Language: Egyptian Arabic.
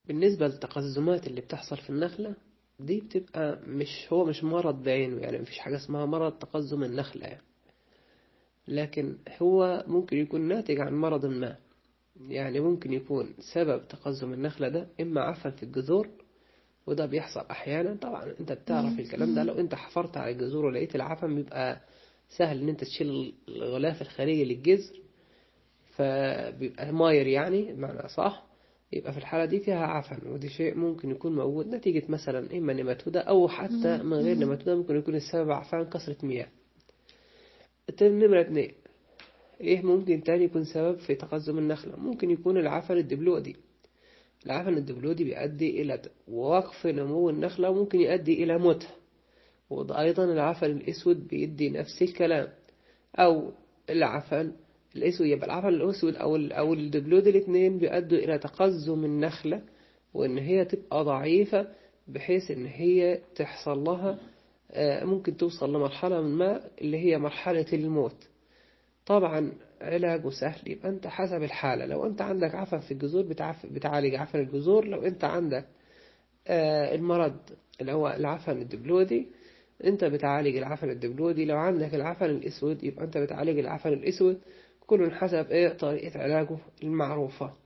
بالنسبة للتقزمات اللي بتحصل في النخلة دي بتبقى مش هو مش مرض بعينه يعني مفيش حاجة اسمها مرض تقزم النخلة يعني لكن هو ممكن يكون ناتج عن مرض ما يعني ممكن يكون سبب تقزم النخلة ده إما عفن في الجذور وده بيحصل أحيانا طبعا أنت بتعرف الكلام ده لو أنت حفرت على الجذور ولقيت العفن بيبقى سهل إن أنت تشيل الغلاف الخارجي للجذر فبيبقى ماير يعني بمعنى صح يبقى في الحالة دي فيها عفن ودي شيء ممكن يكون موجود نتيجة مثلا إما نماتودا أو حتى من غير نماتودا ممكن يكون السبب عفان كثرة مياه نمرة اتنين إيه ممكن تاني يكون سبب في تقزم النخلة ممكن يكون العفن الدبلودي العفن الدبلودي بيؤدي إلى وقف نمو النخلة وممكن يؤدي إلى موتها وأيضا العفن الأسود بيدي نفس الكلام أو العفن الأسود يبقى العفن الأسود أو أو الدبلود الاثنين بيؤدوا إلى تقزم النخلة وإن هي تبقى ضعيفة بحيث إن هي تحصل لها ممكن توصل لمرحلة ما اللي هي مرحلة الموت طبعا علاجه سهل يبقى أنت حسب الحالة لو أنت عندك عفن في الجذور بتعالج عفن الجذور لو أنت عندك المرض اللي هو العفن الدبلودي أنت بتعالج العفن الدبلودي لو عندك العفن الأسود يبقى أنت بتعالج العفن الأسود كل حسب ايه طريقة علاجه المعروفة